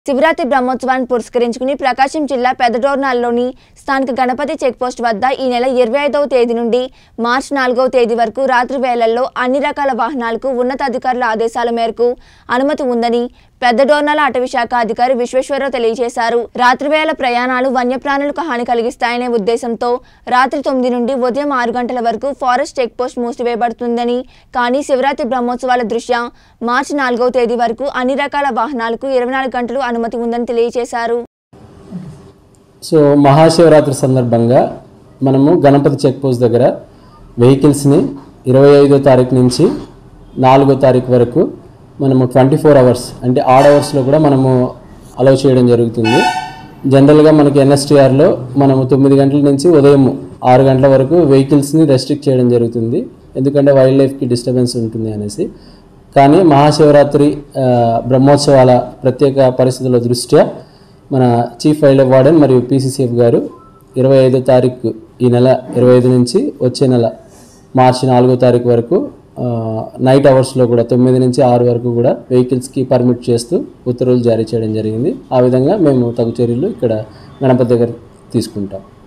శివరాత్రి బ్రహ్మోత్సవాన్ని పురస్కరించుకుని ప్రకాశం జిల్లా పెద్దడోర్నాల్లోని స్థానిక గణపతి చెక్పోస్ట్ వద్ద ఈ నెల ఇరవై ఐదవ తేదీ నుండి మార్చి నాలుగవ తేదీ వరకు రాత్రి వేళల్లో అన్ని రకాల వాహనాలకు ఉన్నతాధికారుల ఆదేశాల మేరకు అనుమతి ఉందని పెద్దడోర్నాల అటవీ శాఖ అధికారి విశ్వేశ్వరరావు తెలియజేశారు రాత్రి వేళ ప్రయాణాలు వన్యప్రాణులకు హాని కలిగిస్తాయనే ఉద్దేశంతో రాత్రి తొమ్మిది నుండి ఉదయం ఆరు గంటల వరకు ఫారెస్ట్ చెక్ పోస్ట్ మూసివేయబడుతుందని కానీ శివరాత్రి బ్రహ్మోత్సవాల దృష్ట్యా మార్చి నాలుగవ తేదీ వరకు అన్ని రకాల వాహనాలకు ఇరవై నాలుగు గంటలు అనుమతి ఉందని తెలియజేశారు సో మహాశివరాత్రి సందర్భంగా మనము గణపతి చెక్ పోస్ట్ దగ్గర వెహికల్స్ని ఇరవై ఐదో తారీఖు నుంచి నాలుగో తారీఖు వరకు మనము ట్వంటీ ఫోర్ అవర్స్ అంటే ఆడ్ అవర్స్లో కూడా మనము అలౌ చేయడం జరుగుతుంది జనరల్గా మనకి ఎన్ఎస్టీఆర్లో మనము తొమ్మిది గంటల నుంచి ఉదయం ఆరు గంటల వరకు వెహికల్స్ని రెస్ట్రిక్ట్ చేయడం జరుగుతుంది ఎందుకంటే వైల్డ్ లైఫ్కి డిస్టర్బెన్స్ ఉంటుంది అనేసి కానీ మహాశివరాత్రి ఆ, బ్రహ్మోత్సవాల ప్రత్యేక పరిస్థితుల దృష్ట్యా మన చీఫ్ వైల్డ్ లైఫ్ వార్డెన్ మరియు పీసీసీఎఫ్ గారు ఇరవై ఐదో తారీఖు ఈ నెల ఇరవై ఐదు నుంచి వచ్చే నెల మార్చి నాలుగో తారీఖు వరకు ఆ, నైట్ అవర్స్లో కూడా తొమ్మిది నుంచి ఆరు వరకు కూడా వెహికల్స్కి పర్మిట్ చేస్తూ ఉత్తర్వులు జారీ చేయడం జరిగింది ఆ విధంగా మేము తగు చర్యలు ఇక్కడ గణపతి దగ్గర తీసుకుంటాం